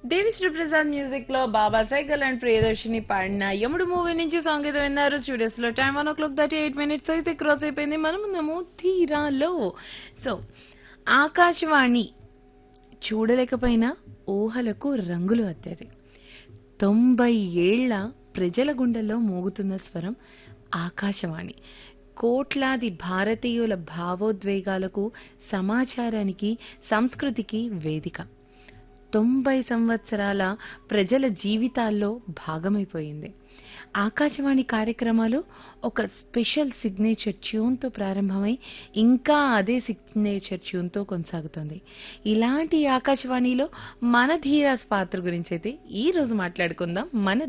Devi Sri Prasad music లో బాబా cycle and Priyadarshini పాడిన యముడు మూవీ నుంచి సంగీతం విన్నారు స్టూడియోస్ లో time one o'clock thirty eight minutes అయితే క్రాస్ అయిపోయింది మనం ఉన్నాము తీరాలో సో ఆకాశవాణి చూడలేకపోయినా ఊహలకు రంగులు అద్దది తొంభై ఏళ్ల ప్రజల గుండెల్లో మోగుతున్న స్వరం ఆకాశవాణి కోట్లాది భారతీయుల భావోద్వేగాలకు సమాచారానికి సంస్కృతికి వేదిక తొంభై సంవత్సరాల ప్రజల జీవితాల్లో భాగమైపోయింది ఆకాశవాణి కార్యక్రమాలు ఒక స్పెషల్ సిగ్నేచర్ ట్యూన్తో ప్రారంభమై ఇంకా అదే సిగ్నేచర్ ట్యూన్తో కొనసాగుతుంది ఇలాంటి ఆకాశవాణిలో మన ధీరాస్ పాత్ర గురించి అయితే ఈ రోజు మాట్లాడుకుందాం మన